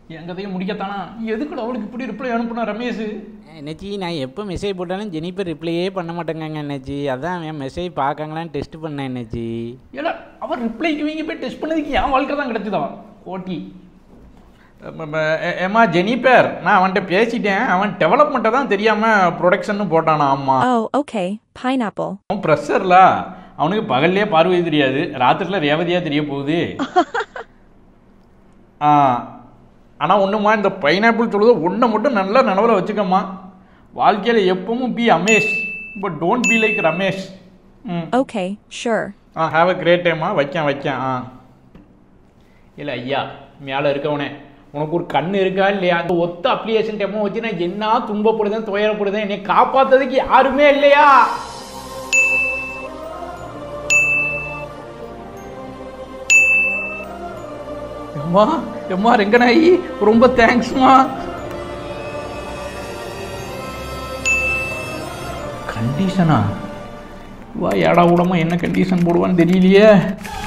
என் கதையை முடிக்கத்தானா எதுக்குடா அவளுக்கு இப்படி ரிப்ளை அனுப்புனா ரமேஷ் அண்ணாச்சி நான் எப்போ மெசேஜ் போட்டாலும் ஜெனிஃபர் ரிப்ளையே பண்ண மாட்டேங்காங்க அண்ணாச்சி அதான் என் மெசேஜ் பார்க்காங்களான்னு டெஸ்ட் பண்ணேன் அண்ணாச்சி ஏடா அவன் ரிப்ளைக்கு வீங்க போய் டெஸ்ட் பண்ணதுக்கு என் வாழ்க்கை தான் கிடைச்சதா ஓட்டி ஏமா ஜெனிபர் நான் அவன்கிட்ட பேசிட்டேன் அவன் டெவலப்மெண்ட்டை தான் தெரியாமல் ப்ரொடக்ஷன் போட்டானா ஆமா Oh, okay. Pineapple. அவன் ப்ரெஷர்ல அவனுக்கு பகல்லே பார்வை தெரியாது ராத்திரில ரேவதியாக தெரிய போகுது ஆ ஆனால் ஒன்றுமா இந்த பைனாப்பிள் சொல்லுறது ஒன்றை மட்டும் நல்லா நிலவில் வச்சுக்கம்மா வாழ்க்கையில் எப்பவும் பி அமேஷ் but don't be like Ramesh hmm Okay, sure. Ah have a great டைம்மா வைக்கேன் வைக்கேன் ஆ இல்லை ஐயா மேலே இருக்கவனே உனக்கு ஒரு கண் இருக்கா இல்லையா அந்த ஒத்த அப்ளிகேஷன் டைமும் வச்சு நான் என்ன துன்பப்படுதேன் துயரப்படுதேன் என்னை காப்பாத்துறதுக்கு யாருமே இல்லையா எம்மா எம்மா ரெங்கநாயி ரொம்ப தேங்க்ஸ்மா கண்டிஷனா வா ஏடா கூடமா என்ன கண்டிஷன் போடுவான்னு தெரியலையே